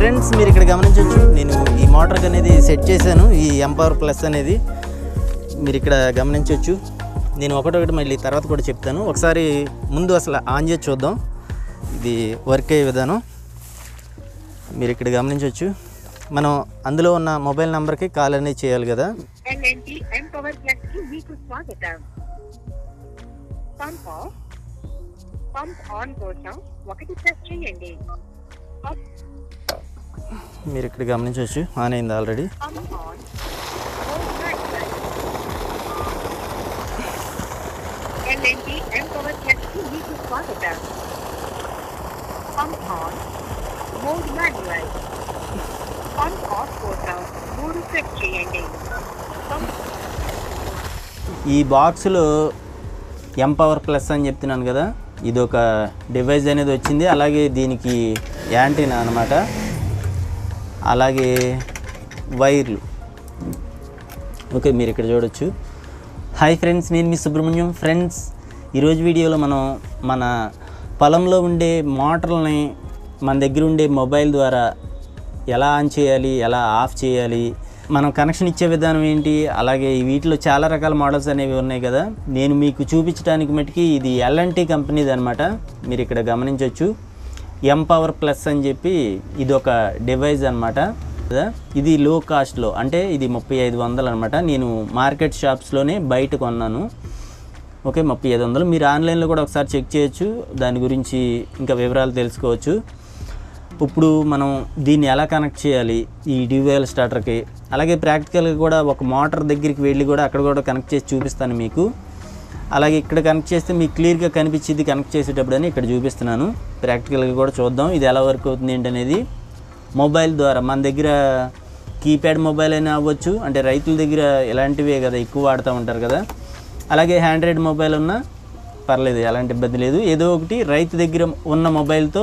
Friends మీరు ఇక్కడ గమనించవచ్చు నేను ఈ మోటార్కి అనేది సెట్ చేశాను ఈ ఎంపవర్ ప్లస్ అనేది మీరు ఇక్కడ గమనించవచ్చు నేను ఒకటొకటి మళ్ళీ తర్వాత కూడా చెప్తాను ఒకసారి ముందు అసలు ఆన్ చేసి చూద్దాం ఇది వర్క్ అయ్యే విధానం మీరు ఇక్కడ గమనించవచ్చు మనం అందులో ఉన్న మొబైల్ నెంబర్కి కాల్ అనేది చేయాలి కదా ఎల్ఎన్టీ ఎం పవర్ ప్లస్ కి మీకు స్వాగతం పంప్ ఆఫ్ పంప్ ఆన్ కోసం ఒకటి ప్రెస్ చేయండి పంప్ మీరు ఇక్కడ గమనించవచ్చు ఆన్ అయింది already pump on mode manual L N T M power plus కి మీకు స్వాగతం pump on mode manual pump off కోసం మూడు ప్రెస్ చేయండి పంప్ ఈ బాక్స్లో ఎంపవర్ ప్లస్ అని చెప్తున్నాను కదా ఇది ఒక డివైస్ అనేది వచ్చింది అలాగే దీనికి యాంటీనా అనమాట అలాగే వైర్లు ఓకే మీరు ఇక్కడ చూడొచ్చు హాయ్ ఫ్రెండ్స్ నేను మీ సుబ్రహ్మణ్యం ఫ్రెండ్స్ ఈరోజు వీడియోలో మనం మన పొలంలో ఉండే మోటార్లని మన దగ్గర ఉండే మొబైల్ ద్వారా ఎలా ఆన్ చేయాలి ఎలా ఆఫ్ చేయాలి మనం కనెక్షన్ ఇచ్చే విధానం ఏంటి అలాగే వీటిలో చాలా రకాల మోడల్స్ అనేవి ఉన్నాయి కదా నేను మీకు చూపించడానికి మటుకి ఇది ఎల్ఎన్టీ కంపెనీది అనమాట మీరు ఇక్కడ గమనించవచ్చు ఎంపవర్ ప్లస్ అని చెప్పి ఇది ఒక డివైస్ అనమాట ఇది లో కాస్ట్లో అంటే ఇది ముప్పై ఐదు వందలు అనమాట నేను మార్కెట్ షాప్స్లోనే బయట కొన్నాను ఓకే ముప్పై ఐదు వందలు మీరు ఆన్లైన్లో కూడా ఒకసారి చెక్ చేయొచ్చు దాని గురించి ఇంకా వివరాలు తెలుసుకోవచ్చు ఇప్పుడు మనం దీన్ని ఎలా కనెక్ట్ చేయాలి ఈ డివైఎల్ స్టార్టర్కి అలాగే ప్రాక్టికల్గా కూడా ఒక మోటార్ దగ్గరికి వెళ్ళి కూడా అక్కడ కూడా కనెక్ట్ చేసి చూపిస్తాను మీకు అలాగే ఇక్కడ కనెక్ట్ చేస్తే మీకు క్లియర్గా కనిపించింది కనెక్ట్ చేసేటప్పుడు అని ఇక్కడ చూపిస్తున్నాను ప్రాక్టికల్గా కూడా చూద్దాం ఇది ఎలా వర్క్ అవుతుంది ఏంటనేది మొబైల్ ద్వారా మన దగ్గర కీప్యాడ్ మొబైల్ అయినా అవ్వచ్చు అంటే రైతుల దగ్గర ఇలాంటివే కదా ఎక్కువ వాడుతూ ఉంటారు కదా అలాగే హ్యాండ్రైడ్ మొబైల్ ఉన్నా పర్లేదు ఎలాంటి ఇబ్బంది లేదు ఏదో ఒకటి రైతు దగ్గర ఉన్న మొబైల్తో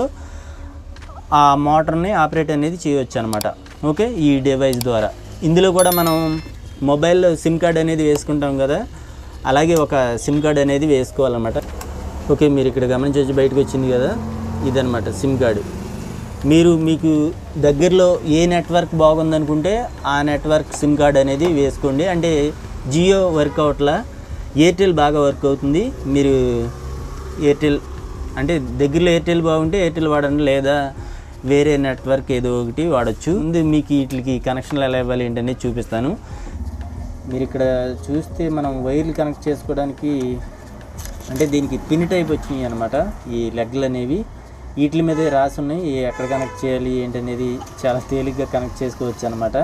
ఆ మోటార్ని ఆపరేట్ అనేది చేయవచ్చు అనమాట ఓకే ఈ డివైస్ ద్వారా ఇందులో కూడా మనం మొబైల్ సిమ్ కార్డ్ అనేది వేసుకుంటాం కదా అలాగే ఒక సిమ్ కార్డ్ అనేది వేసుకోవాలన్నమాట ఓకే మీరు ఇక్కడ గమనించవచ్చు బయటకు వచ్చింది కదా ఇదనమాట సిమ్ కార్డు మీరు మీకు దగ్గరలో ఏ నెట్వర్క్ బాగుందనుకుంటే ఆ నెట్వర్క్ సిమ్ కార్డ్ అనేది వేసుకోండి అంటే జియో వర్క్ అవట్లా ఎయిర్టెల్ బాగా వర్క్ అవుతుంది మీరు ఎయిర్టెల్ అంటే దగ్గరలో ఎయిర్టెల్ బాగుంటే ఎయిర్టెల్ వాడండి లేదా వేరే నెట్వర్క్ ఏదో ఒకటి వాడచ్చు ముందు మీకు వీటికి కనెక్షన్లు ఎలా ఇవ్వాలి ఏంటనేది చూపిస్తాను మీరు ఇక్కడ చూస్తే మనం వైర్లు కనెక్ట్ చేసుకోవడానికి అంటే దీనికి పిన్ టైప్ వచ్చినాయి అనమాట ఈ లెగ్లు అనేవి వీటి మీదే రాసి ఉన్నాయి ఏ- ఎక్కడ కనెక్ట్ చేయాలి ఏంటనేది చాలా తేలిగ్గా కనెక్ట్ చేసుకోవచ్చు అనమాట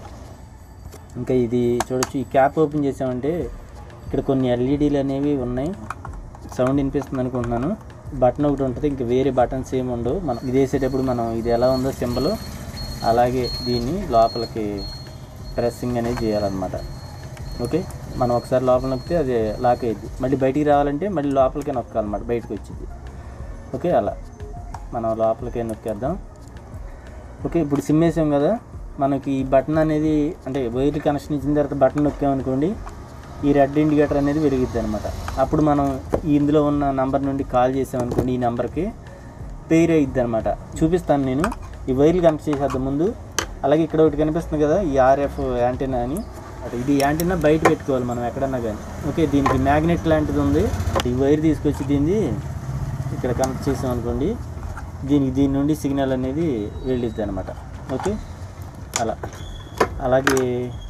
ఇంకా ఇది చూడొచ్చు ఈ క్యాప్ ఓపెన్ చేసామంటే ఇక్కడ కొన్ని ఎల్ఈడీలు అనేవి ఉన్నాయి సౌండ్ వినిపిస్తుంది అనుకుంటున్నాను బటన్ ఒకటి ఉంటుంది ఇంకా వేరే బటన్స్ ఏమి ఉండవు మనం ఇది వేసేటప్పుడు మనం ఇది ఎలా ఉందో సింబల్ అలాగే దీన్ని లోపలికి ప్రెస్సింగ్ అనేది చేయాలన్నమాట ఓకే మనం ఒకసారి లోపల నొక్కితే అది లాక్ అయ్యింది మళ్ళీ బయటికి రావాలంటే మళ్ళీ లోపలికే నొక్కాలన్నమాట బయటకు వచ్చింది ఓకే అలా మనం లోపలికే నొక్కేద్దాం ఓకే ఇప్పుడు సిమ్ వేసాం కదా మనకి ఈ బటన్ అనేది అంటే వైర్ కనెక్షన్ ఇచ్చిన తర్వాత బటన్ నొక్కామనుకోండి ఈ రెడ్ ఇండికేటర్ అనేది వెలిగిద్ది అనమాట అప్పుడు మనం ఈ ఇందులో ఉన్న నంబర్ నుండి కాల్ చేసామనుకోండి ఈ నెంబర్కి పేరు అయిద్ది అనమాట చూపిస్తాను నేను ఈ వైర్లు కనెక్ట్ చేసేద్దాం ముందు అలాగే ఇక్కడ ఒకటి కనిపిస్తుంది కదా ఈ ఆర్ఎఫ్ యాంటీనా అని అటు ఇది యాంటీనా బయట పెట్టుకోవాలి మనం ఎక్కడన్నా కానీ ఓకే దీనికి మ్యాగ్నెట్ లాంటిది ఉంది ఈ వైర్ తీసుకొచ్చి దీన్ని ఇక్కడ కనెక్ట్ చేసాం అనుకోండి దీనికి దీని నుండి సిగ్నల్ అనేది వెళ్ళిద్ది అనమాట ఓకే అలా అలాగే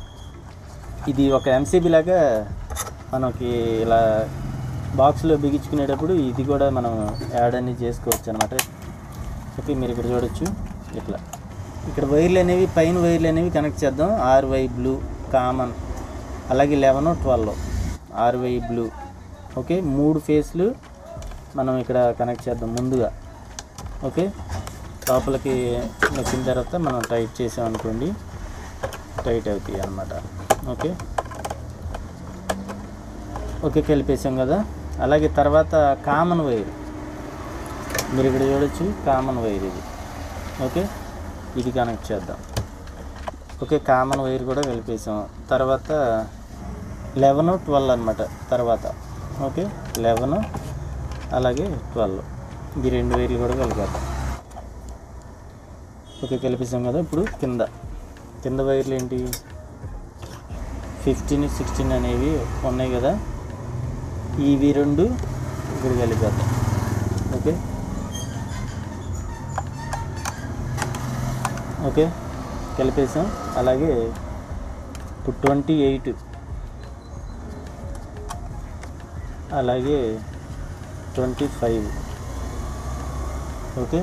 ఇది ఒక ఎంసీబీ లాగా మనకి ఇలా బాక్స్లో బిగించుకునేటప్పుడు ఇది కూడా మనం యాడ్ అనేది చేసుకోవచ్చు అనమాట ఓకే మీరు ఇక్కడ చూడొచ్చు ఇట్లా ఇక్కడ వైర్లు అనేవి పైన వైర్లు అనేవి కనెక్ట్ చేద్దాం ఆర్వై బ్లూ కామన్ అలాగే eleven twelve R Y blue okay మూడు ఫేస్లు మనం ఇక్కడ కనెక్ట్ చేద్దాం ముందుగా ఓకే లోపలికి నొక్కిన తర్వాత మనం టైట్ చేసాం అనుకోండి టైట్ అవుతాయి అన్నమాట ఓకే ఓకే కలిపేసాం కదా అలాగే తర్వాత కామన్ వైర్ మీరు ఇక్కడ చూడొచ్చు కామన్ వైర్ ఇది ఓకే ఇది కనెక్ట్ చేద్దాం ఓకే కామన్ వైర్ కూడా కలిపేసాం తర్వాత లెవెన్ ట్వెల్వ్ అనమాట తర్వాత ఓకే లెవెన్ అలాగే ట్వెల్వ్ ఈ రెండు వైర్లు కూడా కలిపేద్దాం ఓకే కలిపేసాం కదా ఇప్పుడు కింద కింద వైర్లు ఏంటి ఫిఫ్టీన్ సిక్స్టీన్ అనేవి ఉన్నాయి కదా ఇవి రెండు ఇక్కడ కలిపేద్దాం ఓకే ఓకే కలిపేసాం అలాగే ఇప్పుడు ట్వంటీ ఎయిట్ అలాగే ట్వంటీ ఫైవ్ ఓకే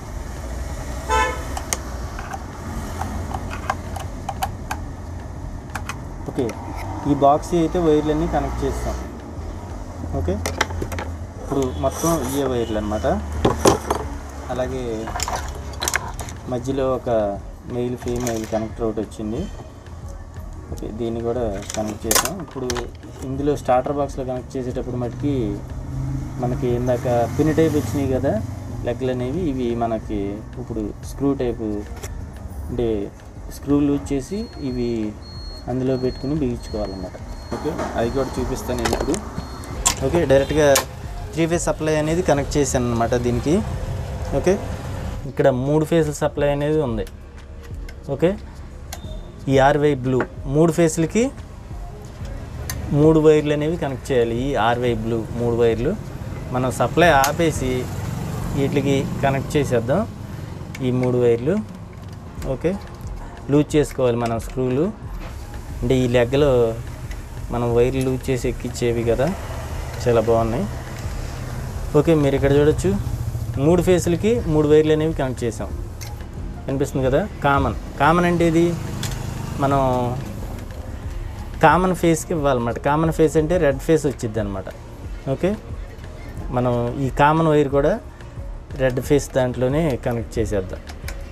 ఓకే ఈ బాక్స్ అయితే వైర్లన్నీ కనెక్ట్ చేస్తాం ఓకే ఇప్పుడు మొత్తం ఇయే వైర్లు అనమాట అలాగే మధ్యలో ఒక మెయిల్ ఫీమెయిల్ కనెక్టర్ ఒకటి వచ్చింది ఓకే దీన్ని కూడా కనెక్ట్ చేసాం ఇప్పుడు ఇందులో స్టార్టర్ బాక్స్లో కనెక్ట్ చేసేటప్పుడు మటుకి మనకి ఇందాక పిన్ టైప్ వచ్చినాయి కదా లెక్కలు అనేవి ఇవి మనకి ఇప్పుడు స్క్రూ టైపు అంటే స్క్రూ లూజ్ చేసి ఇవి అందులో పెట్టుకుని బిగించుకోవాలన్నమాట ఓకే అది కూడా చూపిస్తాను నేను ఇప్పుడు ఓకే డైరెక్ట్గా త్రీ ఫేజ్ సప్లై అనేది కనెక్ట్ చేశాను అనమాట దీనికి ఓకే ఇక్కడ మూడు ఫేజ్ సప్లై అనేది ఉంది ఓకే ఈ ఆర్వై బ్లూ మూడు ఫేస్లకి మూడు వైర్లు అనేవి కనెక్ట్ చేయాలి ఈ ఆర్వై బ్లూ మూడు వైర్లు మనం సప్లై ఆపేసి వీటికి కనెక్ట్ చేసేద్దాం ఈ మూడు వైర్లు ఓకే లూజ్ చేసుకోవాలి మనం స్క్రూలు అంటే ఈ లెగ్గలో మనం వైర్లు లూజ్ చేసి ఎక్కిచ్చేవి కదా చాలా బాగున్నాయి ఓకే మీరు ఇక్కడ చూడొచ్చు మూడు ఫేసులకి మూడు వైర్లు అనేవి కనెక్ట్ చేసాం కనిపిస్తుంది కదా కామన్ కామన్ అంటే ఇది మనం కామన్ ఫేస్కి ఇవ్వాలన్నమాట కామన్ ఫేస్ అంటే రెడ్ ఫేస్ వచ్చింది అనమాట ఓకే మనం ఈ కామన్ వైర్ కూడా రెడ్ ఫేస్ దాంట్లోనే కనెక్ట్ చేసేద్దాం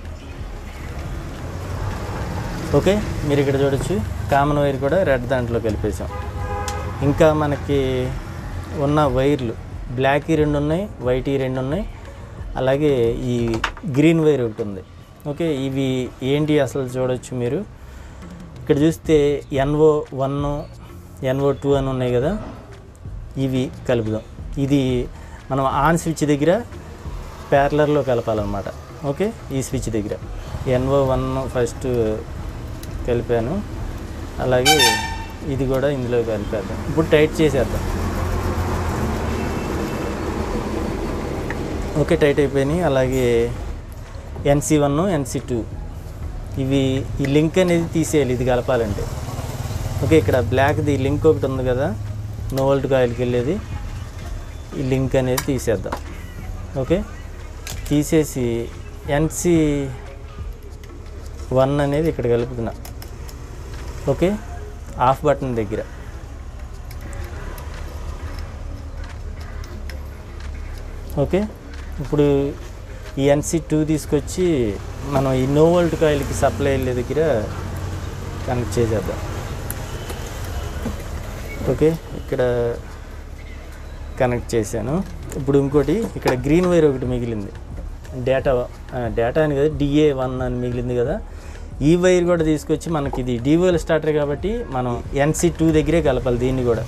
ఓకే మీరు ఇక్కడ చూడొచ్చు కామన్ వైర్ కూడా రెడ్ దాంట్లో కలిపేసాం ఇంకా మనకి ఉన్న వైర్లు బ్లాక్ ఈ రెండు ఉన్నాయి వైట్ ఈ రెండు ఉన్నాయి అలాగే ఈ గ్రీన్ వైర్ ఒకటి ఉంది ఓకే ఇవి ఏంటి అసలు చూడొచ్చు మీరు ఇక్కడ చూస్తే ఎన్ఓ వన్ ఎన్ఓ టూ అని ఉన్నాయి కదా ఇవి కలుపుదాం ఇది మనం ఆన్ స్విచ్ దగ్గర ప్యారలర్లో కలపాలన్నమాట ఓకే ఈ స్విచ్ దగ్గర ఎన్ఓ వన్ ఫస్ట్ కలిపాను అలాగే ఇది కూడా ఇందులో కలిపేద్దాం ఇప్పుడు టైట్ చేసేద్దాం ఓకే టైట్ అయిపోయినాయి అలాగే ఎన్సి వన్ ఎన్సి టూ ఇవి ఈ లింక్ అనేది తీసేయాలి ఇది కలపాలంటే ఓకే ఇక్కడ బ్లాక్ది లింక్ ఒకటి ఉంది కదా నో వోల్ట్ కాయిల్కి వెళ్ళేది ఈ లింక్ అనేది తీసేద్దాం ఓకే తీసేసి ఎన్సి వన్ అనేది ఇక్కడ కలుపుతున్నా ఓకే ఆఫ్ బటన్ దగ్గర ఓకే ఇప్పుడు ఈ ఎన్సి టూ తీసుకొచ్చి మనం ఈ నో వోల్ట్ కాయిల్కి సప్లై వెళ్ళే దగ్గర కనెక్ట్ చేసేద్దాం ఓకే ఇక్కడ కనెక్ట్ చేశాను ఇప్పుడు ఇంకోటి ఇక్కడ గ్రీన్ వైర్ ఒకటి మిగిలింది డేటా ఆ, డేటా అని కదా డిఏ వన్ అని మిగిలింది కదా ఈ వైర్ కూడా తీసుకొచ్చి మనకి ఇది డివోల్ స్టార్టర్ కాబట్టి మనం ఎన్సి టూ దగ్గరే కలపాలి దీన్ని కూడా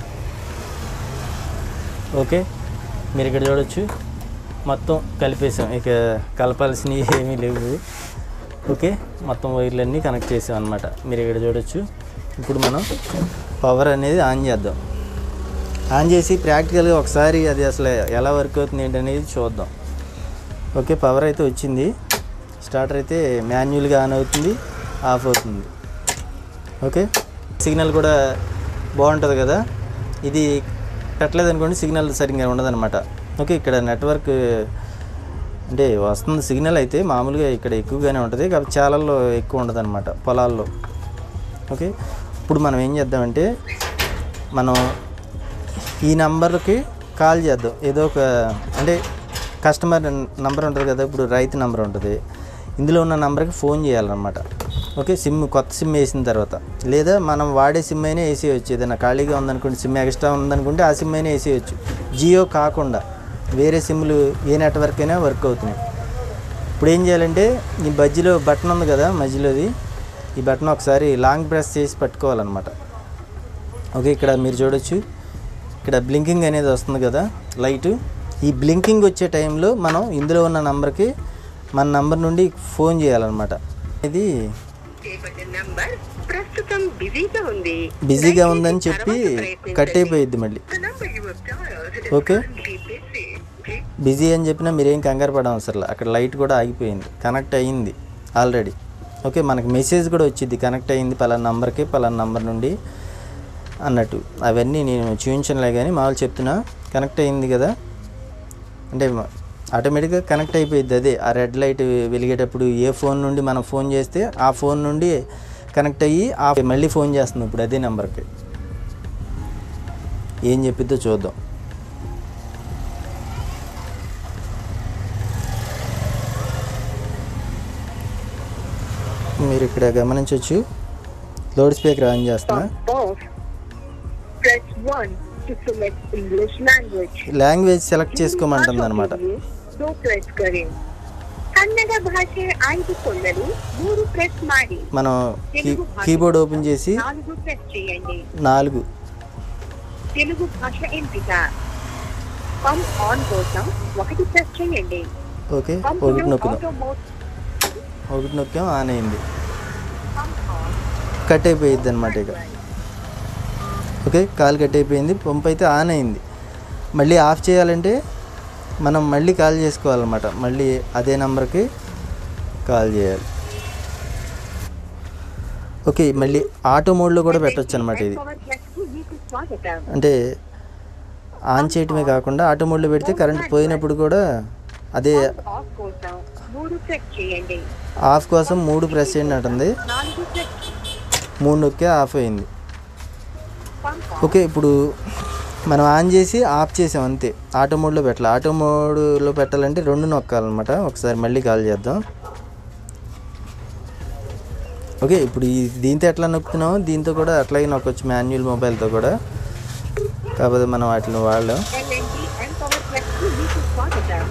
ఓకే మీరు ఇక్కడ చూడొచ్చు మొత్తం కలిపేసాం ఇక కలపాల్సినవి ఏమీ లేవు ఓకే మొత్తం వైర్లన్నీ కనెక్ట్ చేసాం అనమాట మీరు ఇక్కడ చూడొచ్చు ఇప్పుడు మనం పవర్ అనేది ఆన్ చేద్దాం ఆన్ చేసి ప్రాక్టికల్గా ఒకసారి అది అసలు ఎలా వర్క్ అవుతుంది ఏంటనేది చూద్దాం ఓకే పవర్ అయితే వచ్చింది స్టార్టర్ అయితే మాన్యువల్గా ఆన్ అవుతుంది ఆఫ్ అవుతుంది ఓకే సిగ్నల్ కూడా బాగుంటుంది కదా ఇది పెట్టలేదు అనుకోండి సిగ్నల్ సరిగ్గా ఉండదన్నమాట ఓకే ఇక్కడ నెట్వర్క్ అంటే వస్తుంది సిగ్నల్ అయితే మామూలుగా ఇక్కడ ఎక్కువగానే ఉంటుంది కాబట్టి చాలల్లో ఎక్కువ ఉండదు అనమాట పొలాల్లో ఓకే ఇప్పుడు మనం ఏం చేద్దామంటే మనం ఈ నంబర్కి కాల్ చేద్దాం ఏదో ఒక అంటే కస్టమర్ నంబర్ ఉంటుంది కదా ఇప్పుడు రైతు నంబర్ ఉంటుంది ఇందులో ఉన్న నంబర్కి ఫోన్ చేయాలన్నమాట ఓకే సిమ్ కొత్త సిమ్ వేసిన తర్వాత లేదా మనం వాడే సిమ్ అయినా వేసేయచ్చు ఏదైనా ఖాళీగా ఉందనుకోండి సిమ్ ఎక్స్ట్రా ఉందనుకుంటే ఆ సిమ్ అయినా వేసేయచ్చు జియో కాకుండా వేరే సిమ్లు ఏ నెట్వర్క్ అయినా వర్క్ అవుతున్నాయి ఇప్పుడు ఏం చేయాలంటే ఈ మధ్యలో బటన్ ఉంది కదా మధ్యలోది ఈ బటన్ ఒకసారి లాంగ్ ప్రెస్ చేసి పట్టుకోవాలన్నమాట ఓకే ఇక్కడ మీరు చూడొచ్చు ఇక్కడ బ్లింకింగ్ అనేది వస్తుంది కదా లైట్ ఈ బ్లింకింగ్ వచ్చే టైంలో మనం ఇందులో ఉన్న నంబర్కి మన నంబర్ నుండి ఫోన్ చేయాలన్నమాట ఇది చేపట్టిన నంబర్ ప్రస్తుతం బిజీగా ఉంది బిజీగా ఉందని చెప్పి కట్ అయిపోయిద్ది మళ్ళీ The number you have dialed is Okay. currently busy. Please busy అని చెప్పినా మీరేం కంగారు పడడం అవసరం అక్కడ లైట్ కూడా ఆగిపోయింది కనెక్ట్ అయ్యింది ఆల్రెడీ ఓకే మనకి మెసేజ్ కూడా వచ్చింది కనెక్ట్ అయ్యింది పలానా నంబర్కి పలానా నంబర్ నుండి అన్నట్టు అవన్నీ నేను చూపించనులే కానీ మామూలు చెప్తున్నా కనెక్ట్ అయ్యింది కదా అంటే ఆటోమేటిక్గా కనెక్ట్ అయిపోయింది అదే ఆ రెడ్ లైట్ వెలిగేటప్పుడు ఏ ఫోన్ నుండి మనం ఫోన్ చేస్తే ఆ ఫోన్ నుండి కనెక్ట్ అయ్యి ఆ మళ్ళీ ఫోన్ చేస్తుంది ఇప్పుడు అదే నెంబర్కి ఏం చెప్పిద్దో చూద్దాం మీరు ఇక్కడ గమనించవచ్చు లౌడ్ స్పీకర్ ఆన్ చేస్తున్నా Pump off. Press 1 to select English language. Language select చేసుకోమంటుంది అనమాట ದೋ ಪ್ರೆಸ್ ಕರೆ ಕನ್ನಡ ಭಾಷೆ ಆಯ್ದುಕೊಳ್ಳಲು ಮೂರು ಪ್ರೆಸ್ ಮಾಡಿ మనం కీ కీబోర్డ్ ఓపెన్ చేసి నాలుగు ప్రెస్ చేయండి నాలుగు తెలుగు భాష ఎంపిక పంప్ ఆన్ కోసం ఒకటి ప్రెస్ చేయండి ఓకే ఒకటి పంపులో నొక్కుదాం ఆటో మోడ్ ఒకటి నొక్కాం ఆన్ అయింది పంప్ ఆన్ కట్ అయిపోయింది అనమాట ఇక ఓకే కాల్ కట్ అయిపోయింది పంప్ అయితే ఆన్ అయింది మళ్ళీ ఆఫ్ చేయాలంటే మనం మళ్ళీ కాల్ చేసుకోవాలన్నమాట మళ్ళీ అదే నెంబర్కి కాల్ చేయాలి ఓకే మళ్ళీ ఆటో మోడ్లో కూడా పెట్టొచ్చు అనమాట ఇది పవర్ ప్లస్ కు మీకు స్వాగతం అంటే ఆన్ చేయటమే కాకుండా ఆటో మోడ్లో పెడితే కరెంట్ పోయినప్పుడు కూడా అదే పంప్ ఆఫ్ కోసం మూడు ప్రెస్ చేయండి ఆఫ్ కోసం మూడు ప్రెస్ చేయండి అంటుంది నాలుగు ప్రెస్ మూడు నొక్కే ఆఫ్ అయింది పంప్ ఆఫ్ ఓకే ఇప్పుడు మనం ఆన్ చేసి ఆఫ్ చేసాం అంతే ఆటో మోడ్లో పెట్టాలి ఆటో మోడ్లో పెట్టాలంటే రెండు నొక్కాలన్నమాట ఒకసారి మళ్ళీ కాల్ చేద్దాం ఓకే ఇప్పుడు ఈ దీంతో ఎట్లా నొక్కుతున్నామో దీంతో కూడా అట్లాగే నొక్కొచ్చు మాన్యువల్ మొబైల్తో కూడా కాకపోతే మనం వాటిని వాడలేం ఎల్ఎన్టీ అండ్ పవర్ ప్లస్ కు మీకు స్వాగతం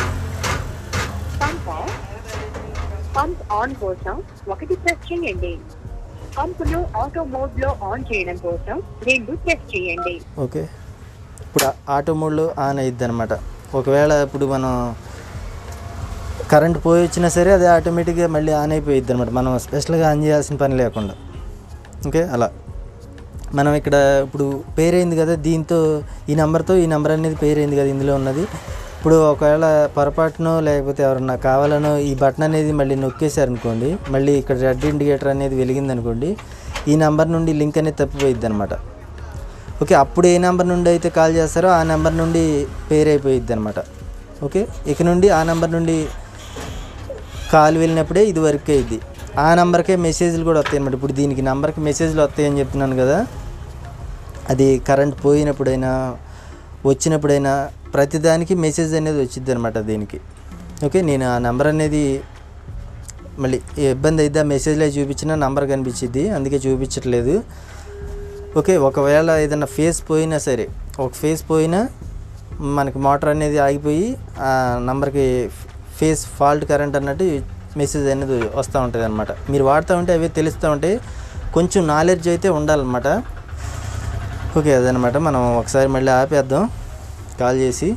పంప్ ఆఫ్ పంప్ ఆన్ కోసం ఒకటి ప్రెస్ చేయండి పంపును ఆటో మోడ్ లో ఆన్ చేయడం కోసం రెండు ప్రెస్ చేయండి ఓకే ఇప్పుడు ఆ- ఆటో మోడ్లో ఆన్ అయ్యిద్ది అనమాట ఒకవేళ ఇప్పుడు మనం కరెంట్ పోయి వచ్చినా సరే అది ఆటోమేటిక్గా మళ్ళీ ఆన్ అయిపోయిద్ది అనమాట మనం స్పెషల్గా ఆన్ చేయాల్సిన పని లేకుండా ఓకే అలా మనం ఇక్కడ ఇప్పుడు పేరైంది కదా దీంతో ఈ నెంబర్తో ఈ నెంబర్ అనేది పేరైంది కదా ఇందులో ఉన్నది ఇప్పుడు ఒకవేళ పొరపాటునో లేకపోతే ఎవరన్నా కావాలనో ఈ బటన్ అనేది మళ్ళీ నొక్కేశారు అనుకోండి మళ్ళీ ఇక్కడ రెడ్ ఇండికేటర్ అనేది వెలిగింది అనుకోండి ఈ నెంబర్ నుండి లింక్ అనేది తప్పిపోయిద్ది అనమాట ఓకే అప్పుడు ఏ నెంబర్ నుండి అయితే కాల్ చేస్తారో ఆ నెంబర్ నుండి పేరు అయిపోయిద్ది అనమాట ఓకే ఇక నుండి ఆ నెంబర్ నుండి కాల్ వెళ్ళినప్పుడే ఇది వర్క్ అయ్యిద్ది ఆ నెంబర్కే మెసేజ్లు కూడా వస్తాయి అనమాట ఇప్పుడు దీనికి నెంబర్కి మెసేజ్లు వస్తాయని చెప్తున్నాను కదా అది కరెంట్ పోయినప్పుడైనా వచ్చినప్పుడైనా ప్రతిదానికి మెసేజ్ అనేది వచ్చింది అనమాట దీనికి ఓకే నేను ఆ నెంబర్ అనేది మళ్ళీ ఇబ్బంది అయితే ఆ మెసేజ్లో చూపించిన నంబర్ కనిపించింది అందుకే చూపించట్లేదు ఓకే ఒకవేళ ఏదైనా ఫేస్ పోయినా సరే ఒక ఫేస్ పోయినా మనకి మోటార్ అనేది ఆగిపోయి ఆ నంబర్కి ఫేస్ ఫాల్ట్ కరెంట్ అన్నట్టు మెసేజ్ అనేది వస్తూ ఉంటుంది అనమాట మీరు వాడుతూ ఉంటే అవి తెలుస్తూ ఉంటాయి కొంచెం నాలెడ్జ్ అయితే ఉండాలన్నమాట ఓకే అదనమాట మనం ఒకసారి మళ్ళీ ఆపేద్దాం కాల్ చేసి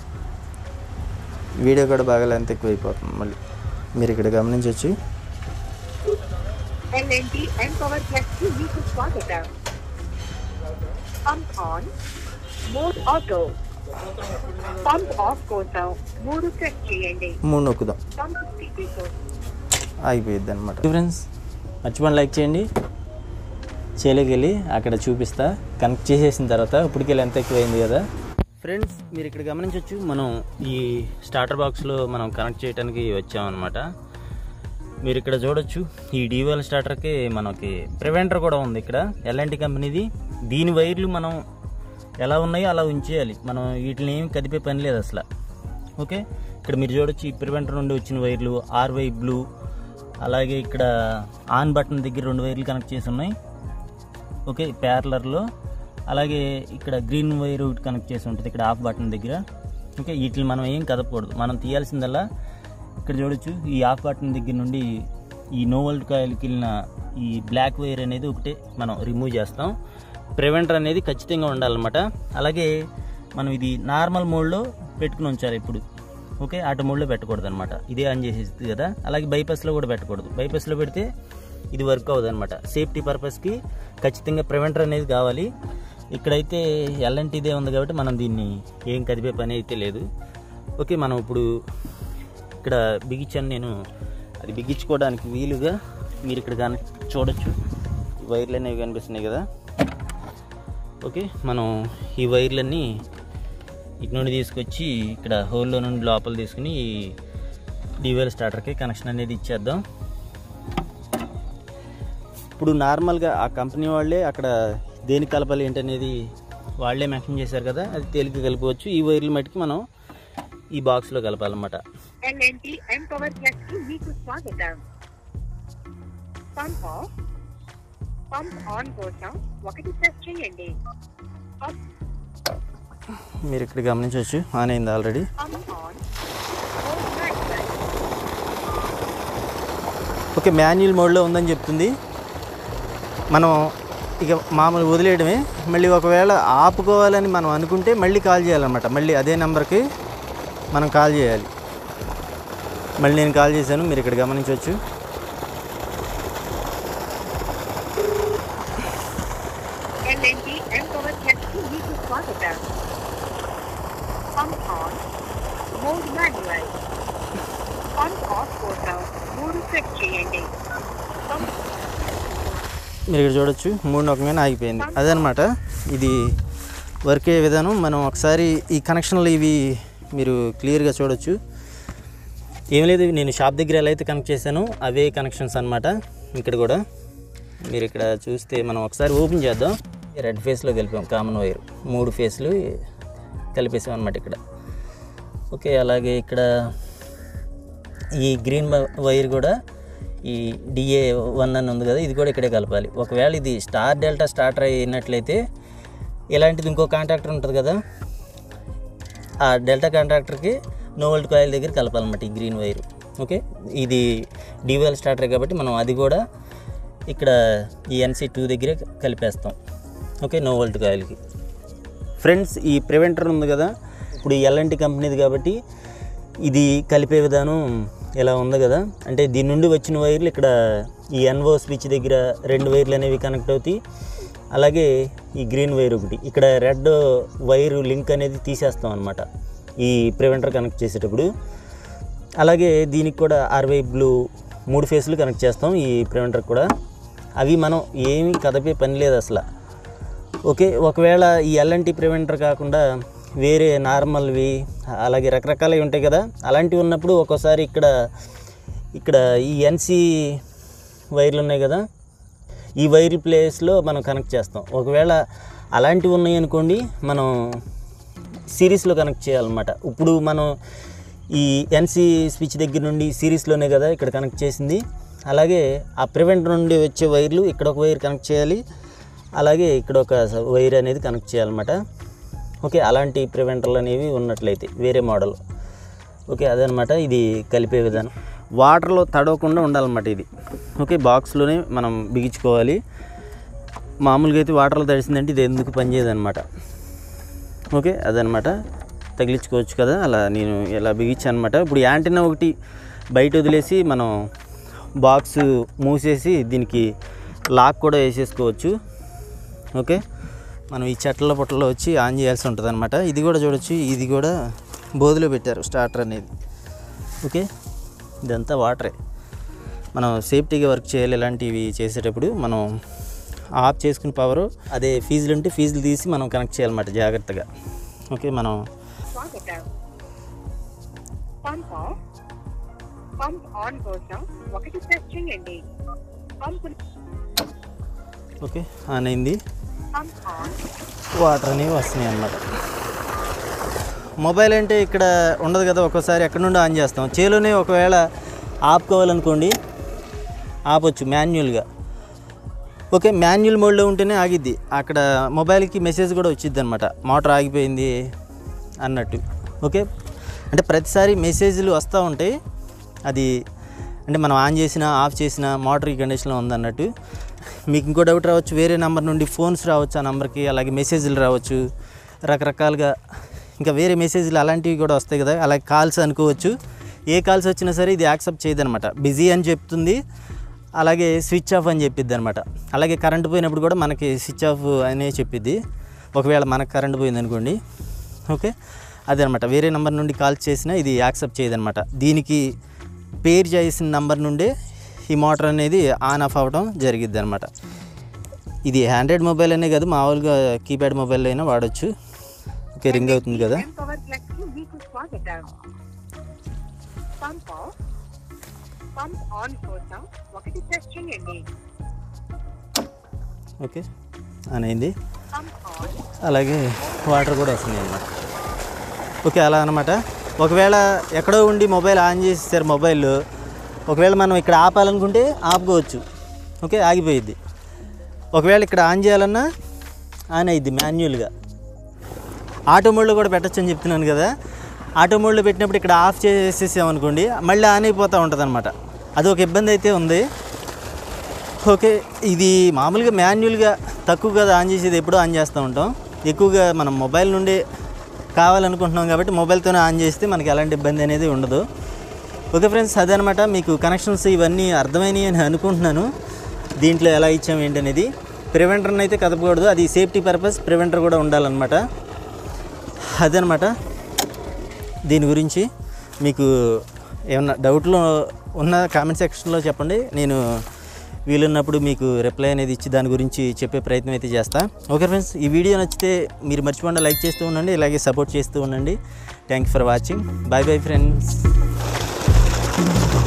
వీడియో కూడా బాగా లెంత్ ఎక్కువ అయిపోతుంది మళ్ళీ మీరు ఇక్కడ గమనించవచ్చు ఎల్ఎన్టీ అండ్ పవర్ ప్లస్ కు మీకు స్వాగతం pump on mode auto pump off కోసం మూడు ప్రెస్ చేయండి మూడు నొక్కుదాం పంప్ స్థితి కోసం ఆగిపోయిద్ది అనమాట ఫ్రెండ్స్ మర్చిపోండి లైక్ చేయండి చేలోకి వెళ్ళి అక్కడ చూపిస్తా కనెక్ట్ చేసేసిన తర్వాత ఇప్పటికెళ్ళి ఎంత ఎక్కువైంది కదా ఫ్రెండ్స్ మీరు ఇక్కడ గమనించవచ్చు మనం ఈ స్టార్టర్ బాక్స్లో మనం కనెక్ట్ చేయడానికి వచ్చామన్నమాట మీరు ఇక్కడ చూడొచ్చు ఈ డివల్ స్టార్టర్కి మనకి ప్రివెంటర్ కూడా ఉంది ఇక్కడ ఎల్ఎన్టీ కంపెనీది దీని వైర్లు మనం ఎలా ఉన్నాయో అలా ఉంచేయాలి మనం వీటిని ఏమి కదిపే పని లేదు అసలు ఓకే ఇక్కడ మీరు చూడొచ్చు ఈ ప్రివెంటర్ నుండి వచ్చిన వైర్లు ఆర్వై బ్లూ అలాగే ఇక్కడ ఆన్ బటన్ దగ్గర రెండు వైర్లు కనెక్ట్ చేసి ఉన్నాయి ఓకే ప్యారలర్లో అలాగే ఇక్కడ గ్రీన్ వైర్ ఒకటి కనెక్ట్ చేసి ఉంటుంది ఇక్కడ ఆఫ్ బటన్ దగ్గర ఓకే వీటిని మనం ఏం కదపకూడదు మనం తీయాల్సిందల్లా ఇక్కడ చూడొచ్చు ఈ ఆఫ్ బటన్ దగ్గర నుండి ఈ నో వోల్ట్ కాయిల్కి వెళ్ళిన ఈ బ్లాక్ వైర్ అనేది ఒకటే మనం రిమూవ్ చేస్తాం ప్రివెంటర్ అనేది ఖచ్చితంగా ఉండాలన్నమాట అలాగే మనం ఇది నార్మల్ మోడ్లో పెట్టుకుని ఉంచాలి ఇప్పుడు ఓకే ఆటో మోడ్లో పెట్టకూడదు అనమాట ఇదే ఆన్ చేసేది కదా అలాగే బైపాస్లో కూడా పెట్టకూడదు బైపాస్లో పెడితే ఇది వర్క్ అవ్వదు అనమాట సేఫ్టీ పర్పస్కి ఖచ్చితంగా ప్రివెంటర్ అనేది కావాలి ఇక్కడైతే ఎల్ఎన్టీదే ఉంది కాబట్టి మనం దీన్ని ఏం కదిపే పని అయితే లేదు ఓకే మనం ఇప్పుడు ఇక్కడ బిగించాను నేను అది బిగించుకోవడానికి వీలుగా మీరు ఇక్కడ కానీ చూడొచ్చు ఈ వైర్లు అనేవి కనిపిస్తున్నాయి కదా ఓకే మనం ఈ వైర్లన్నీ ఇటు నుండి తీసుకొచ్చి ఇక్కడ హోల్లో నుండి లోపల తీసుకుని ఈ డివైల్ స్టార్టర్కి కనెక్షన్ అనేది ఇచ్చేద్దాం ఇప్పుడు నార్మల్గా ఆ కంపెనీ వాళ్ళే అక్కడ దేనికి కలపాలి ఏంటనేది వాళ్ళే మెన్షన్ చేశారు కదా అది తేలిక కలుపుకోవచ్చు ఈ వైర్లు మట్టుకి మనం ఈ బాక్స్లో కలపాలన్నమాట ఎల్ఎన్టీ ఎంపవర్ ప్లస్ కి మీకు స్వాగతం పంప్ ఆఫ్ పంప్ ఆన్ కోసం ఒకటి ప్రెస్ చేయండి పంప్ మీరు ఇక్కడ గమనించవచ్చు ఆన్ అయింది already pump on mode manual okay manual మోడ్లో ఉందని చెప్తుంది మనం ఇక మామూలు వదిలేయడమే మళ్ళీ ఒకవేళ ఆపుకోవాలని మనం అనుకుంటే మళ్ళీ కాల్ చేయాలన్నమాట మళ్ళీ అదే నెంబర్కి మనం కాల్ చేయాలి మళ్ళీ నేను కాల్ చేశాను మీరు ఇక్కడ గమనించవచ్చు ఎల్ఎన్టీ ఎంపవర్ ప్లస్ కి మీకు స్వాగతం pump on mode manual pump off కోసం మూడు ప్రెస్ చేయండి పంప్ మీరు ఇక్కడ చూడొచ్చు మూడు నొక్కగానే ఆగిపోయింది అదనమాట ఇది వర్క్ అయ్యే విధానం మనం ఒకసారి ఈ కనెక్షన్లు ఇవి మీరు క్లియర్గా చూడొచ్చు ఏం లేదు నేను షాప్ దగ్గర ఎలా అయితే కనెక్ట్ చేశానో అవే కనెక్షన్స్ అన్నమాట ఇక్కడ కూడా మీరు ఇక్కడ చూస్తే మనం ఒకసారి ఓపెన్ చేద్దాం రెడ్ ఫేస్లో కలిపాం కామన్ వైర్ మూడు ఫేస్లు కలిపేసాం అనమాట ఇక్కడ ఓకే అలాగే ఇక్కడ ఈ గ్రీన్ వ- వైర్ కూడా ఈ డిఏ వన్ అని ఉంది కదా ఇది కూడా ఇక్కడే కలపాలి ఒకవేళ ఇది స్టార్ డెల్టా స్టార్టర్ అయినట్లయితే ఇలాంటిది ఇంకో కాంట్రాక్టర్ ఉంటుంది కదా ఆ డెల్టా కాంట్రాక్టర్కి నో వోల్ట్ కాయిల్ దగ్గర కలపాలన్నమాట ఈ గ్రీన్ వైర్ ఓకే ఇది డివైల్ స్టార్టర్ కాబట్టి మనం అది కూడా ఇక్కడ ఈ ఎన్సీ టూ దగ్గరే కలిపేస్తాం ఓకే నో వోల్ట్ కాయిల్కి ఫ్రెండ్స్ ఈ ప్రివెంటర్ ఉంది కదా ఇప్పుడు ఎల్ఎన్టీ కంపెనీది కాబట్టి ఇది కలిపే విధానం ఇలా ఉంది కదా అంటే దీని నుండి వచ్చిన వైర్లు ఇక్కడ ఈ ఎన్వో స్విచ్ దగ్గర రెండు వైర్లు అనేవి కనెక్ట్ అవుతాయి అలాగే ఈ గ్రీన్ వైర్ ఒకటి ఇక్కడ రెడ్ వైర్ లింక్ అనేది తీసేస్తాం అనమాట ఈ ప్రివెంటర్ కనెక్ట్ చేసేటప్పుడు అలాగే దీనికి కూడా ఆర్వై బ్లూ మూడు ఫేస్లు కనెక్ట్ చేస్తాం ఈ ప్రివెంటర్ కూడా అవి మనం ఏమీ కదపే పని లేదు అసలు ఓకే ఒకవేళ ఈ ఎల్ఎన్టీ ప్రివెంటర్ కాకుండా వేరే నార్మల్వి అలాగే రకరకాలవి ఉంటాయి కదా అలాంటివి ఉన్నప్పుడు ఒక్కోసారి ఇక్కడ ఇక్కడ ఈ ఎన్సి వైర్లు ఉన్నాయి కదా ఈ వైర్ ప్లేస్లో మనం కనెక్ట్ చేస్తాం ఒకవేళ అలాంటివి ఉన్నాయి అనుకోండి మనం సిరీస్లో కనెక్ట్ చేయాలన్నమాట ఇప్పుడు మనం ఈ ఎన్సి స్విచ్ దగ్గర నుండి సిరీస్లోనే కదా ఇక్కడ కనెక్ట్ చేసింది అలాగే ఆ ప్రివెంట్ నుండి వచ్చే వైర్లు ఇక్కడ ఒక వైర్ కనెక్ట్ చేయాలి అలాగే ఇక్కడ ఒక స- వైర్ అనేది కనెక్ట్ చేయాలన్నమాట ఓకే అలాంటి ప్రివెంటర్లు అనేవి ఉన్నట్లయితే వేరే మోడల్ ఓకే అదనమాట ఇది కలిపే విధానం వాటర్లో తడవకుండా ఉండాలన్నమాట ఇది ఓకే బాక్స్లోనే మనం బిగించుకోవాలి మామూలుగా అయితే వాటర్లో తడిసిందంటే ఇది ఎందుకు పనిచేయదు అనమాట ఓకే అదనమాట తగిలించుకోవచ్చు కదా అలా నేను ఇలా బిగించాను అనమాట ఇప్పుడు యాంటీనా ఒకటి బయట వదిలేసి మనం బాక్స్ మూసేసి దీనికి లాక్ కూడా వేసేసుకోవచ్చు ఓకే మనం ఈ చెట్ల పొట్టలో వచ్చి ఆన్ చేయాల్సి ఉంటుంది అనమాట ఇది కూడా చూడొచ్చు ఇది కూడా బోధిలో పెట్టారు స్టార్టర్ అనేది ఓకే ఇదంతా వాటరే మనం సేఫ్టీగా వర్క్ చేయాలి ఇలాంటివి చేసేటప్పుడు మనం ఆఫ్ చేసుకుని పవర్ అదే ఫీజులు ఉంటే ఫీజులు తీసి మనం కనెక్ట్ చేయాలన్నమాట జాగ్రత్తగా ఓకే మనం స్వాగతం పంప్ ఆఫ్ పంప్ ఆన్ కోసం ఒకటి ప్రెస్ చేయండి పంప్ ఓకే ఆన్ అయింది పంప్ ఆన్ వాటర్ అనేవి వస్తున్నాయి అన్నమాట మొబైల్ అంటే ఇక్కడ ఉండదు కదా ఒక్కోసారి ఎక్కడి నుండి ఆన్ చేస్తాం చేలోనే ఒకవేళ ఆపుకోవాలనుకోండి ఆపొచ్చు మాన్యువల్గా ఓకే మాన్యువల్ మోడ్లో ఉంటేనే ఆగిద్ది అక్కడ మొబైల్కి మెసేజ్ కూడా వచ్చింది అనమాట మోటార్ ఆగిపోయింది అన్నట్టు ఓకే అంటే ప్రతిసారి మెసేజ్లు వస్తూ ఉంటాయి అది అంటే మనం ఆన్ చేసినా ఆఫ్ చేసినా మోటార్ ఈ కండిషన్లో ఉందన్నట్టు మీకు ఇంకో డౌట్ రావచ్చు వేరే నెంబర్ నుండి ఫోన్స్ రావచ్చు ఆ నెంబర్కి అలాగే మెసేజ్లు రావచ్చు రకరకాలుగా ఇంకా వేరే మెసేజ్లు అలాంటివి కూడా వస్తాయి కదా అలాగే కాల్స్ అనుకోవచ్చు ఏ కాల్స్ వచ్చినా సరే ఇది యాక్సెప్ట్ చేయదు అనమాట బిజీ అని చెప్తుంది అలాగే స్విచ్ ఆఫ్ అని చెప్పిద్ది అనమాట అలాగే కరెంట్ పోయినప్పుడు కూడా మనకి స్విచ్ ఆఫ్ అనే చెప్పిద్ది ఒకవేళ మనకు కరెంట్ పోయింది అనుకోండి ఓకే అదే అనమాట వేరే నెంబర్ నుండి కాల్ చేసినా ఇది యాక్సెప్ట్ చేయదనమాట దీనికి పేర్ చేసిన నెంబర్ నుండే ఈ మోటార్ అనేది ఆన్ ఆఫ్ అవ్వడం జరిగిద్ది అనమాట ఇది హ్యాండ్రెడ్ మొబైల్ అనే కాదు మామూలుగా కీప్యాడ్ మొబైల్ అయినా వాడచ్చు ఓకే రింగ్ అవుతుంది కదా పవర్ ప్లస్ కి మీకు స్వాగతం పంప్ ఆఫ్ పంప్ ఆన్ కోసం ఒకటి ప్రెస్ చేయండి ఓకే ఆన్ అయింది పంప్ ఆన్ అలాగే వాటర్ కూడా వస్తుంది అనమాట ఓకే అలా అనమాట ఒకవేళ ఎక్కడో ఉండి మొబైల్ ఆన్ చేసేసారు మొబైల్ ఒకవేళ మనం ఇక్కడ ఆపాలనుకుంటే ఆపుకోవచ్చు ఓకే ఆగిపోయిద్ది ఒకవేళ ఇక్కడ ఆన్ చేయాలన్నా ఆన్ అయ్యిద్ది మాన్యువల్గా ఆటో మోడ్లో కూడా పెట్టచ్చు అని చెప్తున్నాను కదా ఆటో మోడ్లో పెట్టినప్పుడు ఇక్కడ ఆఫ్ చేసేసామనుకోండి మళ్ళీ ఆన్ అయిపోతూ ఉంటుంది అనమాట అది ఒక ఇబ్బంది అయితే ఉంది ఓకే ఇది మామూలుగా మాన్యువల్గా తక్కువ కదా ఆన్ చేసేది ఎప్పుడూ ఆన్ చేస్తూ ఉంటాం ఎక్కువగా మనం మొబైల్ నుండి కావాలనుకుంటున్నాం కాబట్టి మొబైల్తోనే ఆన్ చేస్తే మనకి ఎలాంటి ఇబ్బంది అనేది ఉండదు ఓకే ఫ్రెండ్స్ అదనమాట మీకు కనెక్షన్స్ ఇవన్నీ అర్థమైనాయి అని అనుకుంటున్నాను దీంట్లో ఎలా ఇచ్చాం ఏంటనేది ప్రివెంటర్ని అయితే కదపకూడదు అది సేఫ్టీ పర్పస్ ప్రివెంటర్ కూడా ఉండాలన్నమాట అదనమాట దీని గురించి మీకు ఏమన్నా డౌట్లు ఉన్న కామెంట్ సెక్షన్లో చెప్పండి నేను వీలున్నప్పుడు మీకు రిప్లై అనేది ఇచ్చి దాని గురించి చెప్పే ప్రయత్నం అయితే చేస్తా ఓకే ఫ్రెండ్స్ ఈ వీడియో నచ్చితే మీరు మర్చిపోకుండా లైక్ చేస్తూ ఉండండి ఇలాగే సపోర్ట్ చేస్తూ ఉండండి thank for watching bye bye friends